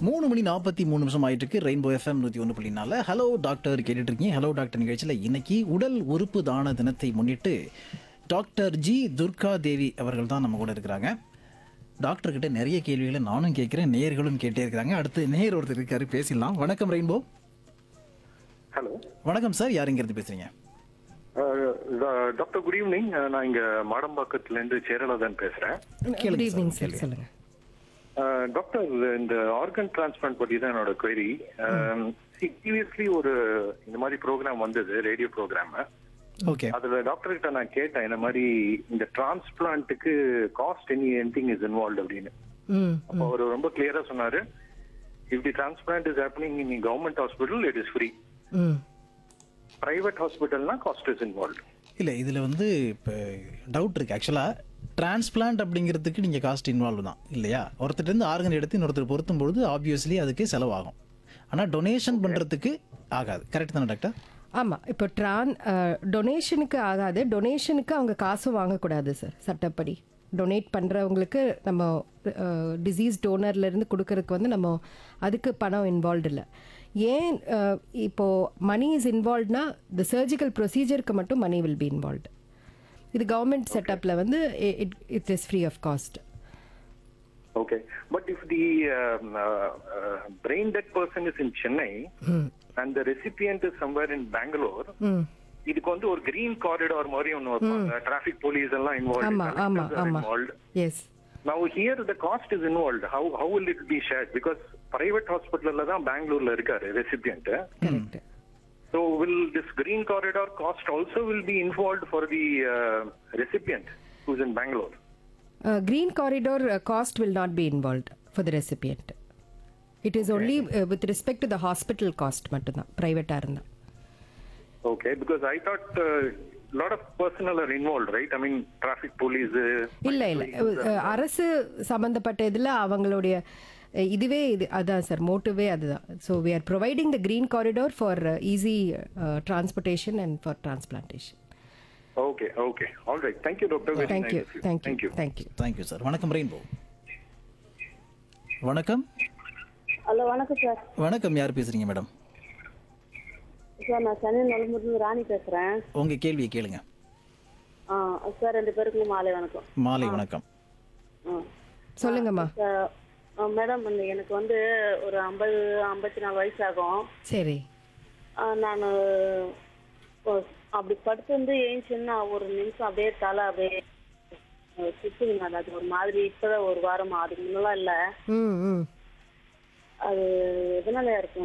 மூணு மணி நாற்பத்தி மூணு நிமிஷம் ஆயிட்டு இருக்கு ரெயின்போ எஃப்எம் நூற்றி ஒன்று புள்ளி நாலு ஹலோ டாக்டர் கேட்டுட்டு இருக்கீங்க ஹலோ டாக்டர் நிகழ்ச்சியில் இன்னைக்கு உடல் உறுப்பு தான தினத்தை முன்னிட்டு டாக்டர் ஜி துர்கா தேவி அவர்கள் தான் நம்ம கூட இருக்கிறாங்க டாக்டர் கிட்ட நிறைய கேள்விகளை நானும் கேட்குறேன் நேயர்களும் கேட்டே இருக்கிறாங்க அடுத்து நேயர் ஒருத்தர் இருக்காரு பேசிடலாம் வணக்கம் ரெயின்போ ஹலோ வணக்கம் சார் யாருங்கிறது பேசுறீங்க டாக்டர் குட் ஈவினிங் நான் இங்க மாடம்பாக்கத்துல இருந்து சேரலாதன் பேசுறேன் கேளுங்க குட் சார், ஈவினிங் சார் கேளுங்க. சொல்லுங்க அஹ், டாக்டர் இந்த ஆர்கன் டிரான்ஸ்பிளான்ட் பத்தி தான் என்னோட query சீரியஸ்லி ஒரு இந்த மாதிரி ப்ரோக்ராம் வந்தது ரேடியோ ப்ரோக்ராம் ஓகே அதுல டாக்டர் கிட்ட நான் கேட்டேன் இந்த மாதிரி இந்த டிரான்ஸ்பிளான்ட்டுக்கு cost any anything is involve அப்படின்னு ம் அப்போ அவர் ரொம்ப கிளியரா சொன்னாரு if the transplant is happening in government hospital it is free ம் பிரைவேட் ஹாஸ்பிட்டல்னா காஸ்ட் இஸ் இன்வால்வ் இல்லை இதில் வந்து இப்போ டவுட் இருக்குது ஆக்சுவலாக டிரான்ஸ்பிளான்ட் அப்படிங்கிறதுக்கு நீங்கள் காஸ்ட் இன்வால்வ் தான் இல்லையா ஒருத்தர்லேருந்து ஆர்கன் எடுத்து இன்னொருத்தர் பொருத்தும் பொழுது ஆப்வியஸ்லி அதுக்கு செலவாகும் ஆனால் டொனேஷன் பண்ணுறதுக்கு ஆகாது கரெக்ட் தானே டாக்டர் ஆமாம் இப்போ ட்ரான் டொனேஷனுக்கு ஆகாது டொனேஷனுக்கு அவங்க காசும் வாங்கக்கூடாது சார் சட்டப்படி டொனேட் பண்ணுறவங்களுக்கு நம்ம டிசீஸ் டோனர்லேருந்து கொடுக்கறதுக்கு வந்து நம்ம அதுக்கு பணம் இன்வால்வ் இல்லை ஏன் அஹ், இப்போ மணி இஸ் இன்வால்வ்னா த சர்ஜிக்கல் ப்ரொசீஜருக்கு மட்டும் மணி வில் பி இன்வால்வ்டு இது கவர்மெண்ட் செட்டப்பில் வந்து it it is free of cost Okay, but if the um, uh, uh, brain dead person is in Chennai and the recipient is somewhere in Bangalore, ம் இதுக்கு வந்து ஒரு green corridor மாதிரி ஒன்று வைப்பாங்க டிராஃபிக் போலீஸ் எல்லாம் ஆமாம் ஆமாம் இன்வால்வ் ஆமாம் involve yes Now here the cost is involved. How how will it be shared? Because private hospitalல தான் பெங்களூர்ல இருக்காரு recipient. Correct So will this green corridor cost also will be involved for the uh, recipient who's in Bangalore? Uh, green corridor uh, cost will not be involved for the recipient. It is only uh, with respect to the hospital cost மட்டும்தான் ப்ரைவேட்டாக இருந்தால் Okay, because I thought a lot of personnel are involved, right? I mean, traffic police. uh, இல்லை இல்லை அரசு சம்மந்தப்பட்ட இதில் அவங்களுடைய uh, இதுவே இது அதான் சார் மோட்டிவே அதுதான் so we are providing the green corridor for easy transportation and for transplantation Okay, okay. All right. Thank you, doctor. Very thank you nice of you. Thank you Thank you. Thank you thank you sir வணக்கம் Rainbow வணக்கம் hello வணக்கம் sir வணக்கம் யார் பேசுகிறீங்க madam sir நான் சென்னை நலம்பூர்லேருந்து ராணி பேசுகிறேன் உங்கள் கேள்வியை கேளுங்க ஆ சார் ரெண்டு பேருக்கும் மாலை வணக்கம் மாலை வணக்கம் ஆ சொல்லுங்கம்மா சார் ஆ, மேடம் இந்த எனக்கு வந்து ஒரு ஐம்பது ஐம்பத்தி நாலு வயசு ஆகும் சரி நான் அப்படி படுத்திருந்து ஏஞ்சின்னா ஒரு நிமிஷம் அப்படியே தலை அப்படியே சுற்றுங்க மேடம் அது ஒரு மாதிரி இப்போதான் ஒரு வாரமா அதுக்கு முன்னெல்லாம் இல்லை ம் ம் அது எதனால இருக்கும்